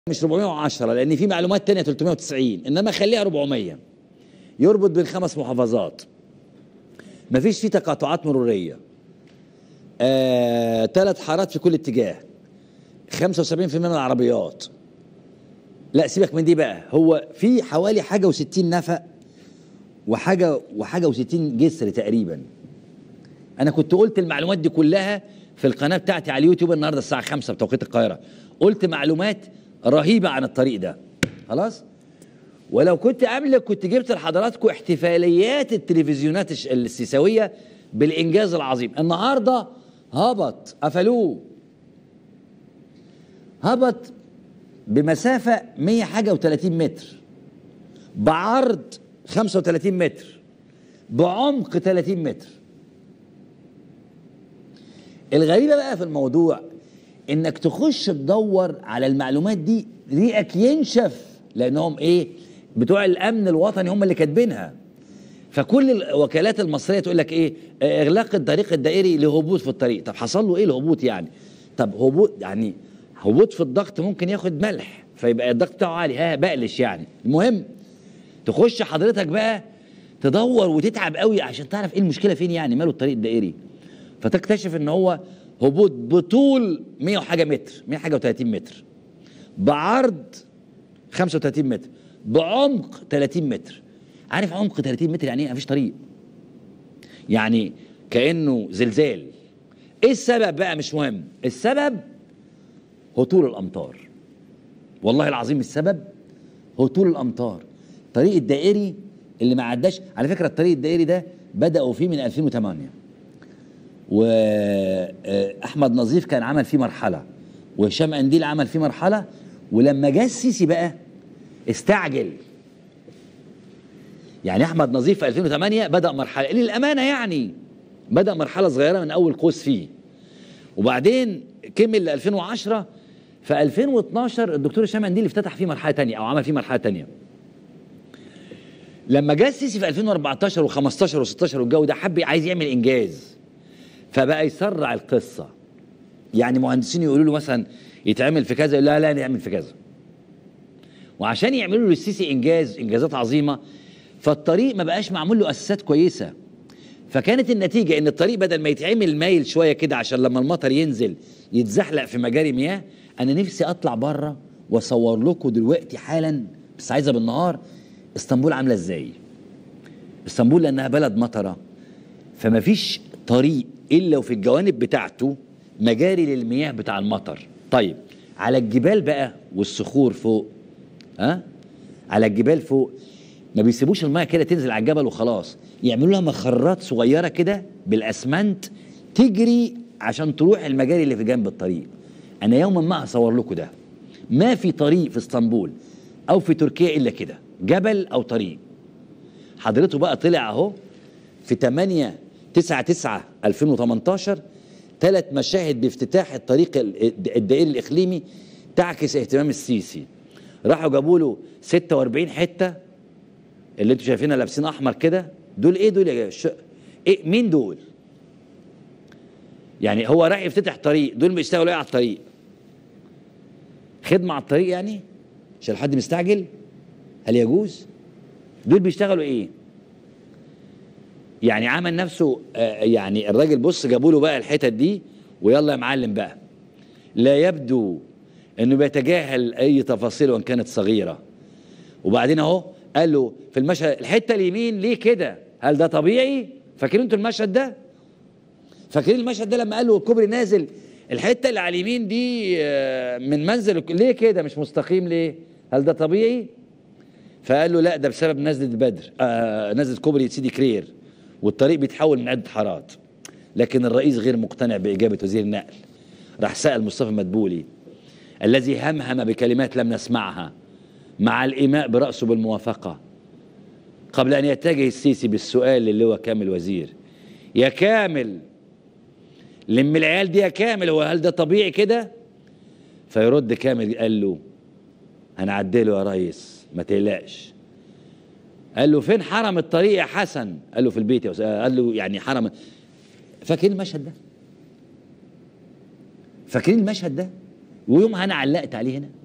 مش 410 لان في معلومات تانية 390 انما خليها 400 يربط بين خمس محافظات مفيش فيه تقاطعات مروريه آه، ثلاث حارات في كل اتجاه 75% من العربيات لا سيبك من دي بقى هو في حوالي حاجه و60 نفق وحاجه وحاجه و60 جسر تقريبا انا كنت قلت المعلومات دي كلها في القناه بتاعتي على اليوتيوب النهارده الساعه 5 بتوقيت القاهره قلت معلومات رهيبه عن الطريق ده خلاص ولو كنت قبلك كنت جبت لحضراتكم احتفاليات التلفزيونات الش- السيساويه بالانجاز العظيم النهارده هبط قفلوه هبط بمسافه 100 حاجه و30 متر بعرض 35 متر بعمق 30 متر الغريبه بقى في الموضوع انك تخش تدور على المعلومات دي ريقك ينشف لانهم ايه بتوع الامن الوطني هم اللي كاتبينها فكل الوكالات المصريه تقول لك ايه آه، اغلاق الطريق الدائري لهبوط في الطريق طب حصل له ايه الهبوط يعني طب هبوط يعني هبوط في الضغط ممكن ياخد ملح فيبقى الضغط بتاعه عالي ها بقلش يعني المهم تخش حضرتك بقى تدور وتتعب قوي عشان تعرف ايه المشكله فين يعني ماله الطريق الدائري فتكتشف ان هو هبوط بطول 100 وحاجه متر 100 حاجه و30 متر بعرض 35 متر بعمق 30 متر عارف عمق 30 متر يعني ايه مفيش طريق يعني كانه زلزال ايه السبب بقى مش مهم السبب هطول الامطار والله العظيم السبب هطول الامطار الطريق الدائري اللي ما عداش على فكره الطريق الدائري ده بداوا فيه من 2008 واحمد نظيف كان عمل فيه مرحله وهشام قنديل عمل فيه مرحله ولما جه السيسي بقى استعجل يعني احمد نظيف في 2008 بدا مرحله للامانه يعني بدا مرحله صغيره من اول قوس فيه وبعدين كمل ل 2010 في 2012 الدكتور هشام قنديل افتتح فيه مرحله تانية او عمل فيه مرحله تانية لما جه السيسي في 2014 و15 و16 والجو ده حب عايز يعمل انجاز فبقى يسرع القصه يعني مهندسين يقولوا له مثلا يتعمل في كذا يقول لا لا نعمل في كذا وعشان يعملوا له السيسي انجاز انجازات عظيمه فالطريق ما بقاش معمول له اساسات كويسه فكانت النتيجه ان الطريق بدل ما يتعمل مايل شويه كده عشان لما المطر ينزل يتزحلق في مجاري مياه انا نفسي اطلع بره واصور لكم دلوقتي حالا بس عايزه بالنهار اسطنبول عامله ازاي اسطنبول لانها بلد مطره فما فيش طريق الا وفي الجوانب بتاعته مجاري للمياه بتاع المطر طيب على الجبال بقى والصخور فوق ها على الجبال فوق ما بيسيبوش الميه كده تنزل على الجبل وخلاص يعملوا لها مخرات صغيره كده بالاسمنت تجري عشان تروح المجاري اللي في جنب الطريق انا يوما ما هصور لكم ده ما في طريق في اسطنبول او في تركيا الا كده جبل او طريق حضرته بقى طلع اهو في 8 9 9 2018 ثلاث مشاهد بافتتاح الطريق ال- الدائري الاقليمي تعكس اهتمام السيسي راحوا جابوا له 46 حته اللي انتوا شايفينها لابسين احمر كده دول ايه دول يا جماعه ش... ايه مين دول يعني هو راح يفتتح طريق دول بيشتغلوا ايه على الطريق خدمه على الطريق يعني عشان حد مستعجل هل يجوز دول بيشتغلوا ايه يعني عمل نفسه آه، يعني الراجل بص جابوا له بقى الحتت دي ويلا يا معلم بقى لا يبدو انه بيتجاهل اي تفاصيل وان كانت صغيره وبعدين اهو قال له في المشهد الحته اليمين ليه كده هل ده طبيعي فاكرين انتوا المشهد ده فاكرين المشهد ده لما قال له الكوبري نازل الحته اللي على اليمين دي آه، من منزل الك- ليه كده مش مستقيم ليه هل ده طبيعي فقال له لا ده بسبب نزله بدر آه نزله كوبري سيدي كرير والطريق بيتحول من عده حارات لكن الرئيس غير مقتنع باجابه وزير النقل راح سال مصطفى مدبولي الذي همهم بكلمات لم نسمعها مع الايماء براسه بالموافقه قبل ان يتجه السيسي بالسؤال للواء كامل وزير يا كامل لم العيال دي يا كامل هو هل ده طبيعي كده فيرد كامل قال له هنعدله يا ريس ما تقلقش قال له فين حرم الطريق يا حسن قال له في البيت يا أستاذ. قال له يعني حرم فاكرين المشهد ده فاكرين المشهد ده ويومها انا علقت عليه هنا